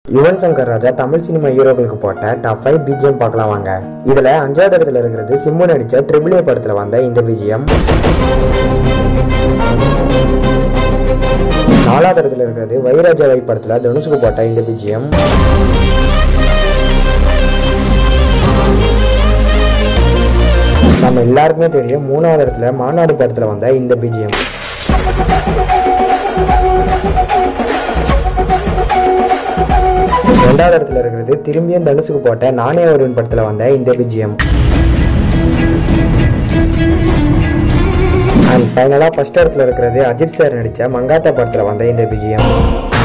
Yuvan Shankar Raja Tamil cinema ஹீரோக்களுக்கு போட்ட top five BGM பார்க்கலாம் வாங்க இதுல அஞ்சாவது இடத்துல இருக்கிறது சிம்பு நடிச்ச ட்ரிபிள் ஏ படத்துல வந்த இந்த பிஜிஎம் நாலாவது இடத்துல இருக்கிறது வைராஜா வை படத்துல தனுஷுக்கு போட்ட இந்த பிஜிஎம் நம்ம எல்லாருக்குமே தெரியும் மூணாவது இடத்துல மாநாடு படத்துல வந்த இந்த பிஜிஎம் ரெண்டாவது இடத்துல இருக்கிறது திரும்பியும் தனுஷுக்கு போட்ட நானே வருவன் படத்துல வந்த இந்த பிஜிஎம் அண்ட் ஃபைனலாக ஃபர்ஸ்ட் இடத்துல இருக்கிறது அஜித் சார் நடித்த மங்காத்தா படத்தில் வந்த இந்த பிஜிஎம்